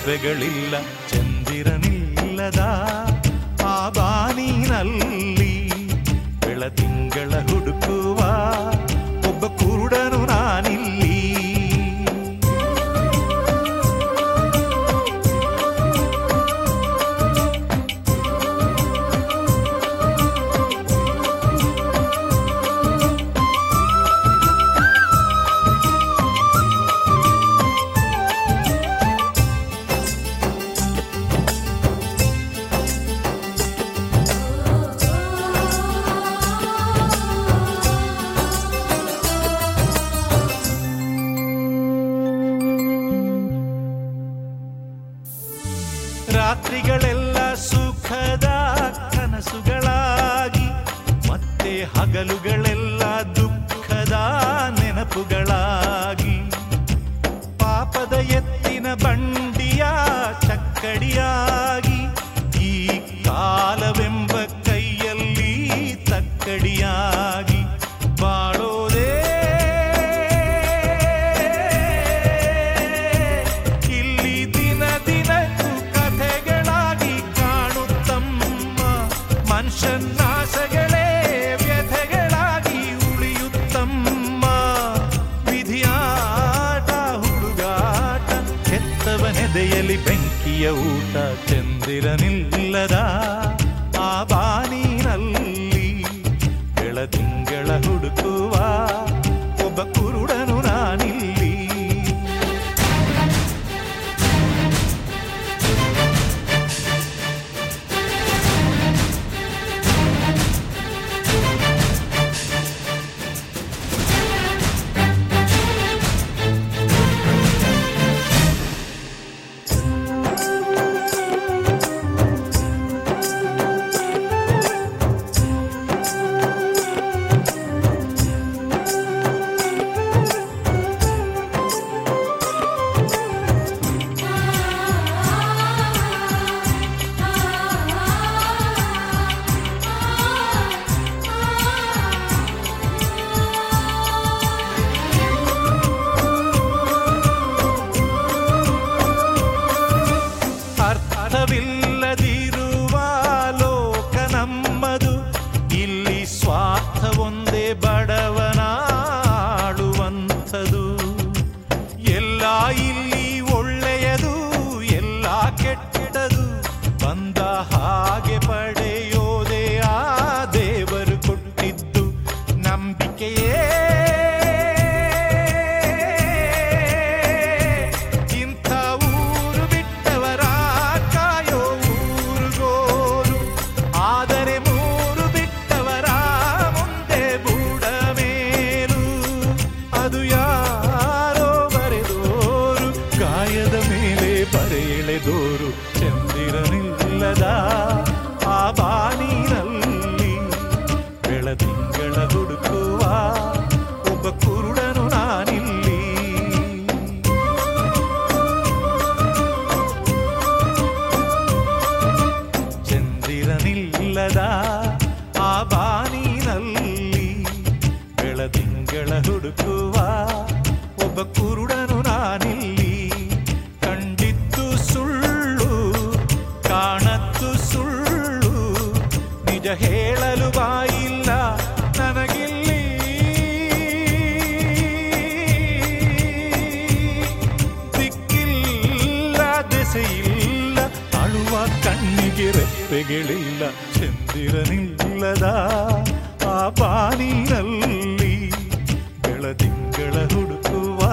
ರೆಪ್ಪೆಗಳಿಲ್ಲ ಚಂದಿರನಿಲ್ಲದ ಆ ಬಾನಿನಲ್ಲಿ ಬೆಳತಿಂಗಳ ಹುಡುಕುವ ಒಬ್ಬ ಕುರುಡನು ನಾನಿಲ್ಲಿ ರಾತ್ರಿಗಳೆಲ್ಲ ಸುಖದ ಕನಸುಗಳಾಗಿ ಮತ್ತೆ ಹಗಲುಗಳೆಲ್ಲ ದುಃಖದ ನೆನಪುಗಳಾಗಿ ಪಾಪದ ಎತ್ತಿನ ಬಂಡಿಯ ಚಕ್ಕಡಿಯಾಗಿ ಈ ಕಾಲವೆಂಬ ಕೈಯಲ್ಲಿ ತಕ್ಕಡಿಯಾಗಿ ಬಾಳೋದೇ ಇಲ್ಲಿ ದಿನ ದಿನಕ್ಕೂ ಕಥೆಗಳಾಗಿ ಕಾಣುತ್ತಮ್ಮ ಮನುಷ್ಯನಾಶಗಳೇ ವ್ಯಥೆಗಳಾಗಿ ಉಳಿಯುತ್ತಮ್ಮ ವಿಧಿಯಾಟ ಹುಡುಗಾಟ ಕೆತ್ತವನೆದೆಯಲ್ಲಿ ಬೆಂಕಿಯ ಊಟ ಚಂದಿರನಿಲ್ಲದ ಆ ಬಾನಿನಲ್ಲಿ ಬೆಳದಿಂಗಳ ಹುಡುಕುವ ಒಬ್ಬ ಕುರುಡನು ನಾನಿಲ್ಲಿ ಅರ್ಥವಿಲ್ಲದಿರುವ ಲೋಕ ನಮ್ಮದು ಇಲ್ಲಿ ಸ್ವಾರ್ಥ ಒಂದೇ ಬಡವನಾಡುವಂಥದು ಎಲ್ಲ ಇಲ್ಲಿ ಒಳ್ಳೆಯದು ಎಲ್ಲ ಕೆಟ್ಟದು ಬಂದ ಹಾಗೆ ಪಡೆಯೋದೇ ಆ ದೇವರು ಕೊಟ್ಟಿದ್ದು ನಂಬಿಕೆಯೇ ಇಂಥ ಊರು ಬಿಟ್ಟವರ ಕಾಯೋ ಊರುಗೋರು ಆದರೆ ಮೂರು ಬಿಟ್ಟವರ ಮುಂದೆ ಬೂಡ ಮೇಲು ಅದು ಯಾರೋ ಬರೆದೋರು ಗಾಯದ ಮೇಲೆ ಬರೆಳೆದೋರು ಚಂದಿರನಿಲ್ಲದ ಆ ಬಾನಿನಲ್ಲಿ ಬೆಳದಿಂಗಳ ಹುಡುಕುವ ಒಬ್ಬ ಕುರುಡನು ನಾನಿಲ್ಲಿ ಚಂದಿರನಿಲ್ಲದ ಆ ಬಾನಿನಲ್ಲಿ ಬೆಳದಿಂಗಳ ಹುಡುಕುವ ಒಬ್ಬ ಕುರುಡನು ನಾನಿಲ್ಲಿ ಕಂಡಿದ್ದು ಸುಳ್ಳು ಕಾಣದ್ದು ಸುಳ್ಳು ನಿಜ ಹೇಳಲು ಬಾಯಿಲ್ಲ ನನಗಿಲ್ಲಿ ದಿಕ್ಕಿಲ್ಲ ದೆಸೆಯಿಲ್ಲ ಅಳುವ ಕಣ್ಣಿಗೆ ರೆಪ್ಪೆಗಳಿಲ್ಲ ಚಂದಿರನಿಲ್ಲದ ಆ ಬಾನಿನಲ್ಲಿ ಬೆಳದಿಂಗಳ ಹುಡುಕುವ